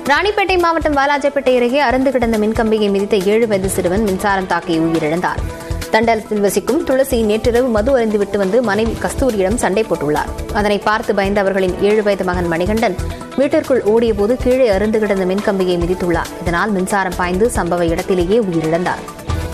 ராணிப்பேட்டை மாவட்டம் வாலாஜாப்பேட்டை அருகே அருந்து கிடந்த மின்கம்பியை மிதித்த ஏழு வயது சிறுவன் மின்சாரம் தாக்கி உயிரிழந்தார் தண்டலத்தில் வசிக்கும் துளசி நேற்றிரவு மது அருந்திவிட்டு வந்து மனைவி கஸ்தூரியிடம் சண்டை போட்டுள்ளார் அதனை பார்த்து பயந்த அவர்களின் ஏழு வயது மகன் மணிகண்டன் வீட்டிற்குள் ஓடியபோது கீழே அருந்து கிடந்த மின்கம்பியை மிதித்துள்ளார் இதனால் மின்சாரம் பாய்ந்து சம்பவ இடத்திலேயே உயிரிழந்தார்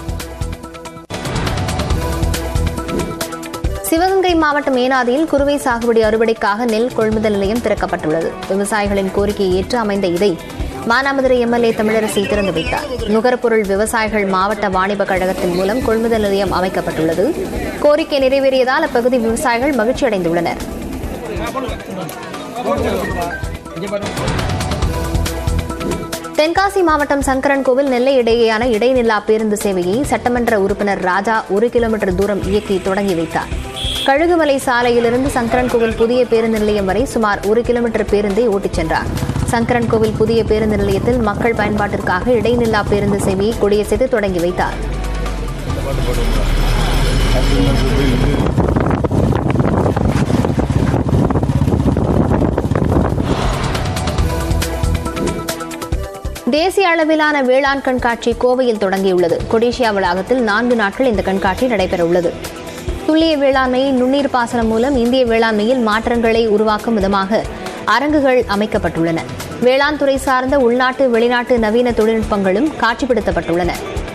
சிவகங்கை மாவட்டம் ஏனாதியில் குறுவை சாகுபடி அறுவடைக்காக நெல் கொள்முதல் நிலையம் திறக்கப்பட்டுள்ளது விவசாயிகளின் கோரிக்கையை ஏற்று அமைந்த இதை மானாமதுரை எம்எல்ஏ தமிழரசி திறந்து வைத்தார் நுகர்பொருள் விவசாயிகள் மாவட்ட வாணிப கழகத்தின் மூலம் கொள்முதல் நிலையம் அமைக்கப்பட்டுள்ளது கோரிக்கை நிறைவேறியதால் அப்பகுதி விவசாயிகள் மகிழ்ச்சி அடைந்துள்ளனர் தென்காசி மாவட்டம் சங்கரன் கோவில் நெல்லை இடையேயான இடைநில்லா பேருந்து சேவையை சட்டமன்ற உறுப்பினர் ராஜா ஒரு கிலோமீட்டர் தூரம் இயக்கி தொடங்கி வைத்தார் கழுகுமலை சாலையிலிருந்து சங்கரன் கோவில் புதிய பேருந்து நிலையம் வரை சுமார் ஒரு கிலோமீட்டர் பேருந்தை ஓட்டிச் சென்றார் சங்கரன் கோவில் புதிய பேருந்து நிலையத்தில் மக்கள் பயன்பாட்டிற்காக இடைநில்லா பேருந்து சேவையை கொடியசைத்து தொடங்கி வைத்தார் தேசிய அளவிலான வேளாண் கண்காட்சி கோவையில் தொடங்கியுள்ளது கொடிஷியா வளாகத்தில் நான்கு நாட்கள் இந்த கண்காட்சி நடைபெறவுள்ளது துல்லிய வேளாண்மை நுண்ணீர் பாசனம் மூலம் இந்திய வேளாண்மையில் மாற்றங்களை உருவாக்கும் விதமாக அரங்குகள் அமைக்கப்பட்டுள்ளன வேளாண் துறை சார்ந்த உள்நாட்டு வெளிநாட்டு நவீன தொழில்நுட்பங்களும் காட்சிப்படுத்தப்பட்டுள்ளன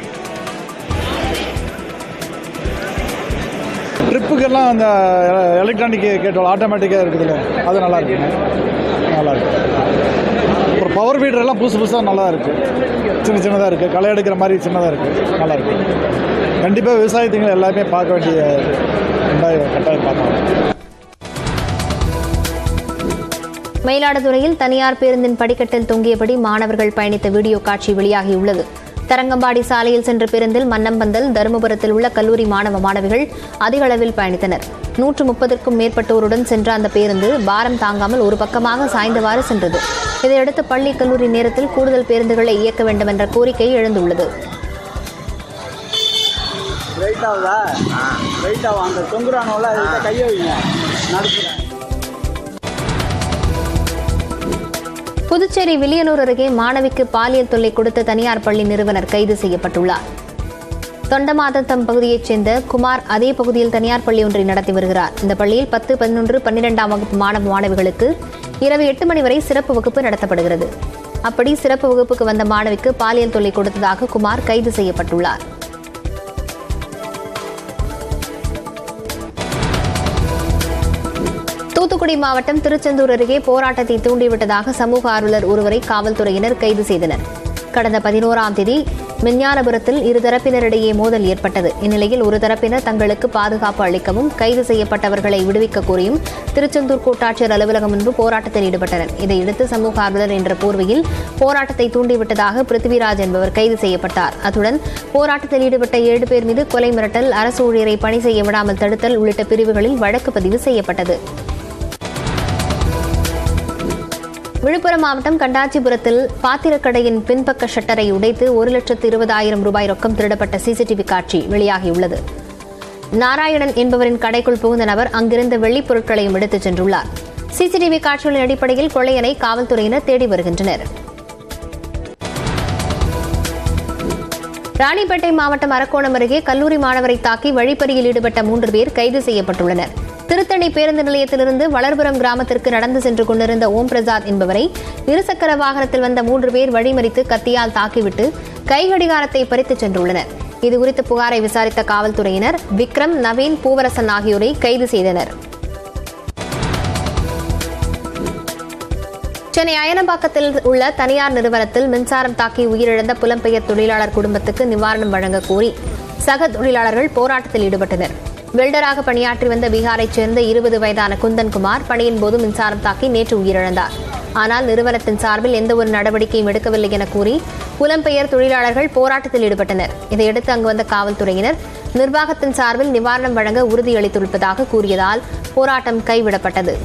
ட்ரிப்புக்கெல்லாம் அந்த எலக்ட்ரானிக் கேட்டோம் ஆட்டோமேட்டிக்காக இருக்குதுல்ல அது நல்லா இருக்குங்க நல்லா இருக்கு அப்புறம் பவர் ஃபீடர் எல்லாம் புதுசு புதுசாக நல்லா இருக்கு சின்ன சின்னதாக இருக்கு களை எடுக்கிற மாதிரி சின்னதாக இருக்கு நல்லா இருக்கு கண்டிப்பாக விவசாயத்துங்களை எல்லாருமே பார்க்க வேண்டிய கட்டாயம் கட்டாயம் பார்க்கலாம் மயிலாடுதுறையில் தனியார் பேருந்தின் படிக்கட்டில் தொங்கியபடி மாணவர்கள் பயணித்த வீடியோ காட்சி வெளியாகியுள்ளது தரங்கம்பாடி சாலையில் சென்ற பேருந்தில் மன்னம்பந்தல் தருமபுரத்தில் உள்ள கல்லூரி மாணவ மாணவிகள் அதிக அளவில் பயணித்தனர் நூற்று முப்பதற்கும் மேற்பட்டோருடன் சென்ற அந்த பேருந்து பாரம் தாங்காமல் ஒரு பக்கமாக சாய்ந்தவாறு சென்றது இதையடுத்து பள்ளி கல்லூரி நேரத்தில் கூடுதல் பேருந்துகளை இயக்க வேண்டும் என்ற கோரிக்கை எழுந்துள்ளது வெயிட் ஆகுதா வெயிட் ஆகும் அந்த தொங்குறானோல அதுக்கிட்ட கையை வைங்க நடுப்புறேன் புதுச்சேரி வில்லியனூர் அருகே மாணவிக்கு பாலியல் தொல்லை கொடுத்த தனியார் பள்ளி நிறுவனர் கைது செய்யப்பட்டுள்ளார் தொண்டமாதத்தம் பகுதியைச் சேர்ந்த குமார் அதே பகுதியில் தனியார் பள்ளி ஒன்றை நடத்தி வருகிறார் இந்த பள்ளியில் பத்து பதினொன்று பன்னிரெண்டாம் வகுப்பு மாணவ மாணவிகளுக்கு இரவு எட்டு மணி வரை சிறப்பு வகுப்பு நடத்தப்படுகிறது அப்படி சிறப்பு வகுப்புக்கு வந்த மாணவிக்கு பாலியல் தொல்லை கொடுத்ததாக குமார் கைது செய்யப்பட்டுள்ளார் தூத்துக்குடி மாவட்டம் திருச்செந்தூர் அருகே போராட்டத்தை தூண்டிவிட்டதாக சமூக ஆர்வலர் ஒருவரை காவல்துறையினர் கைது செய்தனர் கடந்த பதினோராம் தேதி விஞ்ஞானபுரத்தில் இருதரப்பினரிடையே மோதல் ஏற்பட்டது இந்நிலையில் ஒரு தரப்பினர் தங்களுக்கு பாதுகாப்பு அளிக்கவும் கைது செய்யப்பட்டவர்களை விடுவிக்க கோரியும் திருச்செந்தூர் கோட்டாட்சியர் அலுவலகம் முன்பு போராட்டத்தில் ஈடுபட்டனர் இதையடுத்து சமூக ஆர்வலர் என்ற போர்வையில் போராட்டத்தை தூண்டிவிட்டதாக பிருத்திவிராஜ் என்பவர் கைது செய்யப்பட்டார் அத்துடன் போராட்டத்தில் ஈடுபட்ட ஏழு பேர் மீது கொலை மிரட்டல் அரசு ஊழியரை பணி செய்ய விடாமல் தடுத்தல் உள்ளிட்ட பிரிவுகளில் வழக்கு பதிவு செய்யப்பட்டது விழுப்புரம் மாவட்டம் கண்டாச்சிபுரத்தில் பாத்திரக்கடையின் பின்பக்க ஷட்டரை உடைத்து ஒரு லட்சத்து இருபதாயிரம் ரூபாய் ரொக்கம் திருடப்பட்ட சிசிடிவி காட்சி வெளியாகியுள்ளது நாராயணன் என்பவரின் கடைக்குள் புகுந்த நபர் அங்கிருந்த வெள்ளிப் பொருட்களையும் எடுத்துச் சென்றுள்ளார் சிசிடிவி காட்சிகளின் அடிப்படையில் கொள்ளையனை காவல்துறையினர் தேடி வருகின்றனர் ராணிப்பேட்டை மாவட்டம் அரக்கோணம் அருகே கல்லூரி மாணவரை தாக்கி வழிப்பறியில் ஈடுபட்ட மூன்று பேர் கைது செய்யப்பட்டுள்ளனர் திருத்தணி பேருந்து நிலையத்திலிருந்து வளர்புரம் கிராமத்திற்கு நடந்து சென்று கொண்டிருந்த ஓம் பிரசாத் என்பவரை இருசக்கர வாகனத்தில் வந்த மூன்று பேர் வழிமறித்து கத்தியால் தாக்கிவிட்டு கைகடிகாரத்தை பறித்துச் சென்றுள்ளனர் இதுகுறித்த புகாரை விசாரித்த காவல்துறையினர் விக்ரம் நவீன் பூவரசன் ஆகியோரை கைது செய்தனர் சென்னை அயனம்பாக்கத்தில் உள்ள தனியார் நிறுவனத்தில் மின்சாரம் தாக்கி உயிரிழந்த புலம்பெயர் தொழிலாளர் குடும்பத்துக்கு நிவாரணம் வழங்க கோரி சக தொழிலாளர்கள் போராட்டத்தில் ஈடுபட்டனர் வெல்டராக பணியாற்றி வந்த பீகாரைச் சேர்ந்த இருபது வயதான குந்தன்குமார் பணியின் போது மின்சாரம் தாக்கி நேற்று உயிரிழந்தார் ஆனால் நிறுவனத்தின் சார்பில் எந்த ஒரு நடவடிக்கையும் எடுக்கவில்லை என கூறி புலம்பெயர் தொழிலாளர்கள் போராட்டத்தில் ஈடுபட்டனர் இதையடுத்து அங்கு வந்த காவல்துறையினர் நிர்வாகத்தின் சார்பில் நிவாரணம் வழங்க உறுதியளித்துள்ளதாக கூறியதால் போராட்டம் கைவிடப்பட்டது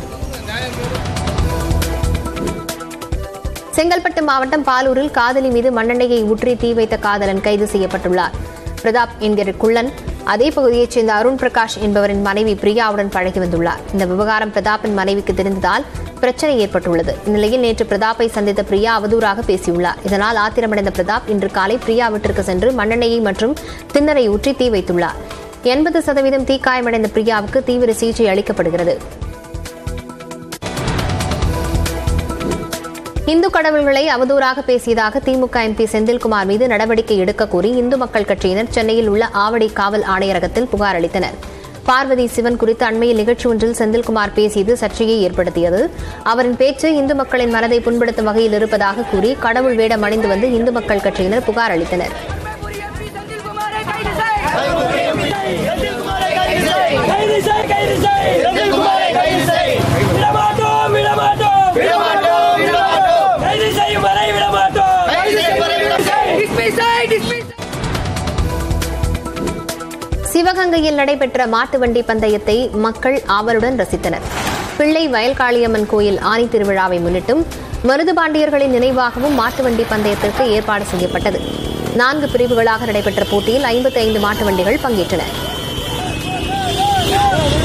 செங்கல்பட்டு மாவட்டம் பாலூரில் காதலி மீது மண்ணெண்ணெயை ஊற்றி தீ வைத்த காதலன் கைது செய்யப்பட்டுள்ளார் பிரதாப் என்கிற குள்ளன் அதே பகுதியைச் சேர்ந்த அருண் பிரகாஷ் என்பவரின் மனைவி பிரியாவுடன் பழகி வந்துள்ளார் இந்த விவகாரம் பிரதாப்பின் மனைவிக்கு தெரிந்ததால் பிரச்சனை ஏற்பட்டுள்ளது இந்நிலையில் நேற்று பிரதாப்பை சந்தித்த பிரியா அவதூறாக பேசியுள்ளார் இதனால் ஆத்திரமடைந்த பிரதாப் இன்று காலை பிரியா வீட்டிற்கு சென்று மண்ணெண்ணெயை மற்றும் திண்ணறை ஊற்றி தீ வைத்துள்ளார் எண்பது சதவீதம் தீக்காயமடைந்த பிரியாவுக்கு தீவிர சிகிச்சை அளிக்கப்படுகிறது இந்து கடவுள்களை அவதூறாக பேசியதாக திமுக எம்பி செந்தில்குமார் மீது நடவடிக்கை எடுக்க கோரி இந்து மக்கள் கட்சியினர் சென்னையில் உள்ள ஆவடி காவல் ஆணையரகத்தில் புகார் அளித்தனர் பார்வதி சிவன் குறித்து அண்மையில் நிகழ்ச்சி ஒன்றில் செந்தில்குமார் பேசியது சர்ச்சையை ஏற்படுத்தியது அவரின் பேச்சு இந்து மக்களின் மனதை புண்படுத்தும் வகையில் இருப்பதாக கூறி கடவுள் வேடம் அணிந்து வந்து இந்து மக்கள் கட்சியினர் புகார் அளித்தனர் கைது செய் கைது செய் செந்தில்குமாரை கைது செய் விடமாட்டோம் விடமாட்டோம் விடமாட்டோம் விடமாட்டோம் கைது செய்யும் வரை விடமாட்டோம் கைது செய்யும் வரை விடமாட்டோம் டிஸ்மிஸ் டிஸ்மிஸ் சிவகங்கையில் நடைபெற்ற மாட்டு வண்டி பந்தயத்தை மக்கள் ஆவலுடன் ரசித்தனர் பிள்ளை வயல்காளியம்மன் கோயில் ஆனி திருவிழாவை முன்னிட்டும் மருதுபாண்டியர்களின் நினைவாகவும் மாட்டு வண்டி பந்தயத்திற்கு ஏற்பாடு செய்யப்பட்டது நான்கு பிரிவுகளாக நடைபெற்ற போட்டியில் ஐம்பத்தி ஐந்து மாட்டு வண்டிகள் பங்கேற்றன